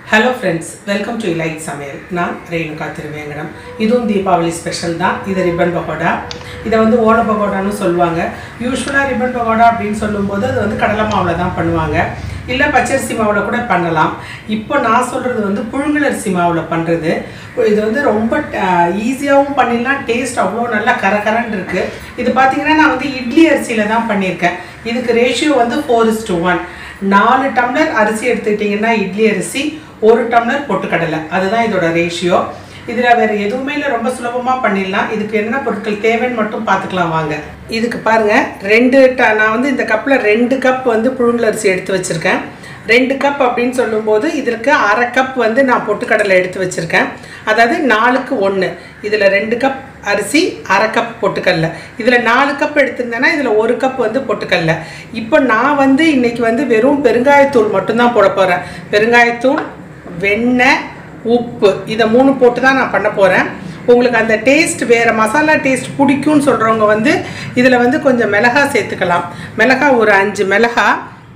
hello friends welcome to light சமையல் நான் ரேணுகா திருவேங்கடம் இதுவும் தீபாவளி ஸ்பெஷல் தான் இது ரிப்பன் பகோடா இதை வந்து ஓல பகோடான்னு சொல்லுவாங்க யூஸ்வலாக ரிப்பன் பகோடா அப்படின்னு சொல்லும்போது அது வந்து கடலை மாவில் தான் பண்ணுவாங்க இல்லை பச்சரிசி மாவில் கூட பண்ணலாம் இப்போ நான் சொல்கிறது வந்து புழுங்கலரிசி மாவில் பண்ணுறது இது வந்து ரொம்ப ஈஸியாகவும் பண்ணிடலாம் டேஸ்ட் அவ்வளோ நல்லா கரகரன்னு இருக்குது இது பார்த்தீங்கன்னா நான் வந்து இட்லி அரிசியில் தான் பண்ணியிருக்கேன் இதுக்கு ரேஷியோ வந்து ஃபோர் இஸ் டு ஒன் நாலு டம்ளர் அரிசி எடுத்துக்கிட்டிங்கன்னா இட்லி அரிசி ஒரு டம்ளர் பொட்டுக்கடலை அதுதான் இதோட ரேஷியோ இதில் வேறு எதுவுமே இல்லை ரொம்ப சுலபமாக பண்ணிடலாம் இதுக்கு என்ன பொருட்கள் தேவைன்னு மட்டும் பார்த்துக்கலாம் வாங்க இதுக்கு பாருங்கள் ரெண்டு ட நான் வந்து இந்த கப்பில் ரெண்டு கப் வந்து புழுங்கல் அரிசி எடுத்து வச்சுருக்கேன் ரெண்டு கப் அப்படின்னு சொல்லும்போது இதற்கு அரை கப் வந்து நான் பொட்டுக்கடலை எடுத்து வச்சுருக்கேன் அதாவது நாலுக்கு ஒன்று இதில் ரெண்டு கப் அரிசி அரை கப் பொட்டுக்கடலை இதில் நாலு கப் எடுத்திருந்தேன்னா இதில் ஒரு கப் வந்து பொட்டுக்கடலை இப்போ நான் வந்து இன்றைக்கி வந்து வெறும் பெருங்காயத்தூள் மட்டும்தான் போட போகிறேன் பெருங்காயத்தூள் வெண்ணெய் உப்பு இதை மூணு போட்டு தான் நான் பண்ண போகிறேன் உங்களுக்கு அந்த டேஸ்ட் வேறு மசாலா டேஸ்ட் பிடிக்கும்னு சொல்கிறவங்க வந்து இதில் வந்து கொஞ்சம் மிளகா சேர்த்துக்கலாம் மிளகா ஒரு அஞ்சு மிளகா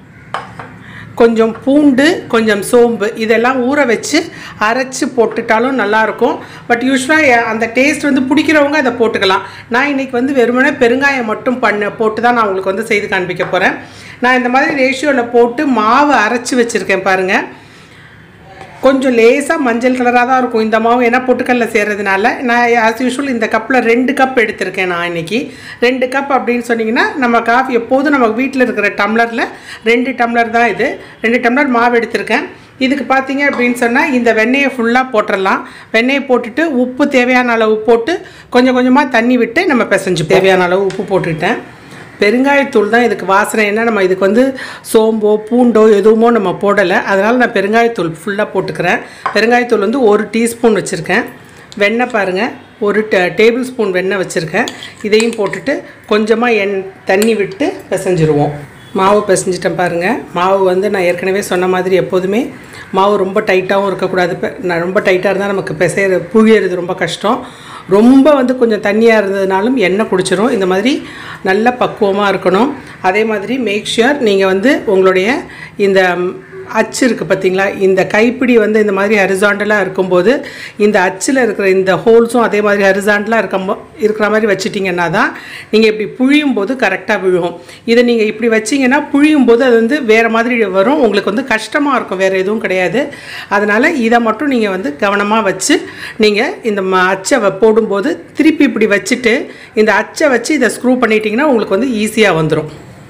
கொஞ்சம் பூண்டு கொஞ்சம் சோம்பு இதெல்லாம் ஊற வச்சு அரைச்சி போட்டுட்டாலும் நல்லாயிருக்கும் பட் யூஸ்வலாக அந்த டேஸ்ட் வந்து பிடிக்கிறவங்க அதை போட்டுக்கலாம் நான் இன்றைக்கி வந்து வெறுமனே பெருங்காயம் மட்டும் பண்ண போட்டு தான் நான் உங்களுக்கு வந்து செய்து காண்பிக்க போகிறேன் நான் இந்த மாதிரி ரேஷியோவில் போட்டு மாவு அரைச்சி வச்சுருக்கேன் பாருங்கள் கொஞ்சம் லேசாக மஞ்சள் கலராக தான் இருக்கும் இந்த மாவு ஏன்னா பொட்டுக்கல்ல சேர்றதுனால நான் ஆஸ் யூஷுவல் இந்த கப்பில் ரெண்டு கப் எடுத்திருக்கேன் நான் இன்றைக்கி ரெண்டு கப் அப்படின்னு சொன்னிங்கன்னா நம்ம காஃபி எப்போதும் நம்ம வீட்டில் இருக்கிற டம்ளரில் ரெண்டு டம்ளர் தான் இது ரெண்டு டம்ளர் மாவு எடுத்திருக்கேன் இதுக்கு பார்த்தீங்க அப்படின்னு சொன்னால் இந்த வெண்ணெயை ஃபுல்லாக போட்டுடலாம் வெண்ணெயை போட்டுட்டு உப்பு தேவையான அளவு போட்டு கொஞ்சம் கொஞ்சமாக தண்ணி விட்டு நம்ம பிசைஞ்சு தேவையான அளவு உப்பு போட்டுக்கிட்டேன் பெருங்காயத்தூள் தான் இதுக்கு வாசனை என்ன நம்ம இதுக்கு வந்து சோம்போ பூண்டோ எதுவுமோ நம்ம போடலை அதனால் நான் பெருங்காயத்தூள் ஃபுல்லாக போட்டுக்கிறேன் பெருங்காயத்தூள் வந்து ஒரு டீஸ்பூன் வச்சுருக்கேன் வெண்ணெய் பாருங்கள் ஒரு டேபிள் ஸ்பூன் வெண்ணெய் வச்சுருக்கேன் இதையும் போட்டுட்டு கொஞ்சமாக எண் தண்ணி விட்டு பிசைஞ்சிருவோம் மாவு பிசைஞ்சிட்டேன் பாருங்கள் மாவு வந்து நான் ஏற்கனவே சொன்ன மாதிரி எப்போதுமே மாவு ரொம்ப டைட்டாகவும் இருக்கக்கூடாது நான் ரொம்ப டைட்டாக இருந்தால் நமக்கு பிசைற புழியறது ரொம்ப கஷ்டம் ரொம்ப வந்து கொஞ்சம் தண்ணியாக இருந்ததுனாலும் எண்ணெய் குடிச்சிரும் இந்த மாதிரி நல்ல பக்குவமாக இருக்கணும் அதே மாதிரி மேக் ஷுர் நீங்கள் வந்து உங்களுடைய இந்த அச்சு இருக்குது பார்த்தீங்களா இந்த கைப்பிடி வந்து இந்த மாதிரி ஹரிசாண்டலாக இருக்கும்போது இந்த அச்சில் இருக்கிற இந்த ஹோல்ஸும் அதே மாதிரி ஹரிசாண்டலாக இருக்க இருக்கிற மாதிரி வச்சுட்டிங்கன்னா தான் நீங்கள் இப்படி புழியும் போது கரெக்டாக விழுகும் இதை நீங்கள் இப்படி வச்சிங்கன்னா புழியும் போது அது வந்து வேறு மாதிரி வரும் உங்களுக்கு வந்து கஷ்டமாக இருக்கும் வேறு எதுவும் கிடையாது அதனால் இதை மட்டும் நீங்கள் வந்து கவனமாக வச்சு நீங்கள் இந்த ம அச்சை போடும்போது திருப்பி இப்படி வச்சுட்டு இந்த அச்சை வச்சு இதை ஸ்க்ரூ பண்ணிட்டீங்கன்னா உங்களுக்கு வந்து ஈஸியாக வந்துடும்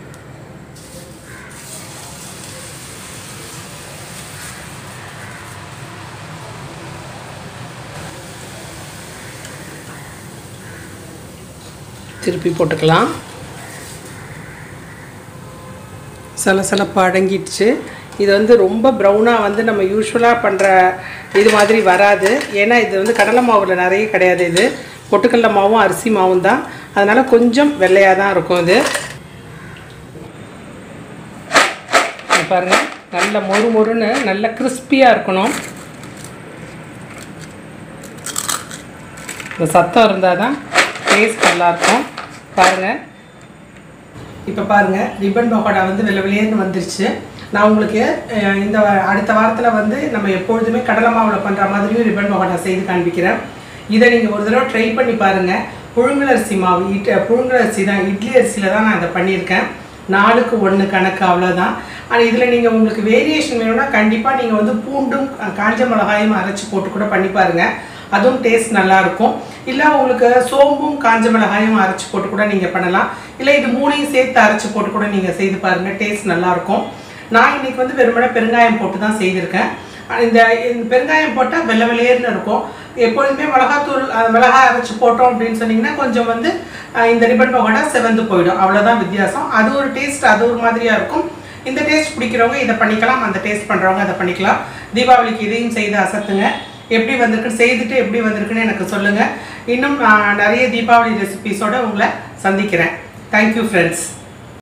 திருப்பி போட்டுக்கலாம் சலசலப்பு அடங்கிடுச்சு இது வந்து ரொம்ப ப்ரௌனாக வந்து நம்ம யூஸ்வலாக பண்ணுற இது மாதிரி வராது ஏன்னா இது வந்து கடலை மாவில் நிறைய கிடையாது இது பொட்டுக்கடல மாவும் அரிசி மாவும் தான் அதனால் கொஞ்சம் வெள்ளையாக தான் இருக்கும் இது பாருங்கள் நல்ல மொறு மொறுன்னு நல்ல கிறிஸ்பியாக இருக்கணும் இந்த சத்தம் இருந்தால் தான் டேஸ்ட் நல்லாயிருக்கும் பாருங்கள் இப்போ பாருங்கள் ரிப்பன் பக்கோடா வந்து வெள்ளை வெளியேன்னு வந்துருச்சு நான் உங்களுக்கு இந்த அடுத்த வாரத்தில் வந்து நம்ம எப்பொழுதுமே கடலை மாவில் பண்ணுற மாதிரியும் ரிப்பன் பக்கோடா செய்து காண்பிக்கிறேன் இதை நீங்கள் ஒரு தடவை ட்ரை பண்ணி பாருங்கள் புழுங்கலரிசி மாவு இட் புழுங்கலரிசி தான் இட்லி அரிசியில் தான் நான் இதை பண்ணியிருக்கேன் நாலுக்கு ஒன்று கணக்கு அவ்வளோதான் ஆனால் இதில் நீங்கள் உங்களுக்கு வேரியேஷன் வேணும்னா கண்டிப்பாக நீங்கள் வந்து பூண்டும் காஞ்ச மிளகாயும் அரைச்சி போட்டு கூட பண்ணி பாருங்கள் அதுவும் டேஸ்ட் நல்லாயிருக்கும் இல்லை உங்களுக்கு சோம்பும் காஞ்ச மிளகாயும் அரைச்சி போட்டு கூட நீங்கள் பண்ணலாம் இல்லை இது மூணையும் சேர்த்து அரைச்சி போட்டு கூட நீங்கள் செய்து பாருங்கள் டேஸ்ட் நல்லாயிருக்கும் நான் இன்றைக்கி வந்து வெறுமனே பெருங்காயம் போட்டு தான் செய்திருக்கேன் இந்த பெருங்காயம் போட்டால் வெள்ளை வெளியேர்னு இருக்கும் எப்பொழுதுமே மிளகாத்தூள் மிளகாய் அரைச்சி போட்டோம் அப்படின்னு சொன்னிங்கன்னா கொஞ்சம் வந்து இந்த ரிப்பன் பகோடா செவந்து போயிடும் அவ்வளோதான் வித்தியாசம் அது ஒரு டேஸ்ட் அது ஒரு மாதிரியாக இருக்கும் இந்த டேஸ்ட் பிடிக்கிறவங்க இதை பண்ணிக்கலாம் அந்த டேஸ்ட் பண்ணுறவங்க அதை பண்ணிக்கலாம் தீபாவளிக்கு இதையும் செய்து அசத்துங்க எப்படி வந்திருக்குன்னு செய்துட்டு எப்படி வந்திருக்குன்னு எனக்கு சொல்லுங்கள் இன்னும் நிறைய தீபாவளி ரெசிபீஸோடு உங்களை சந்திக்கிறேன் தேங்க்யூ ஃப்ரெண்ட்ஸ்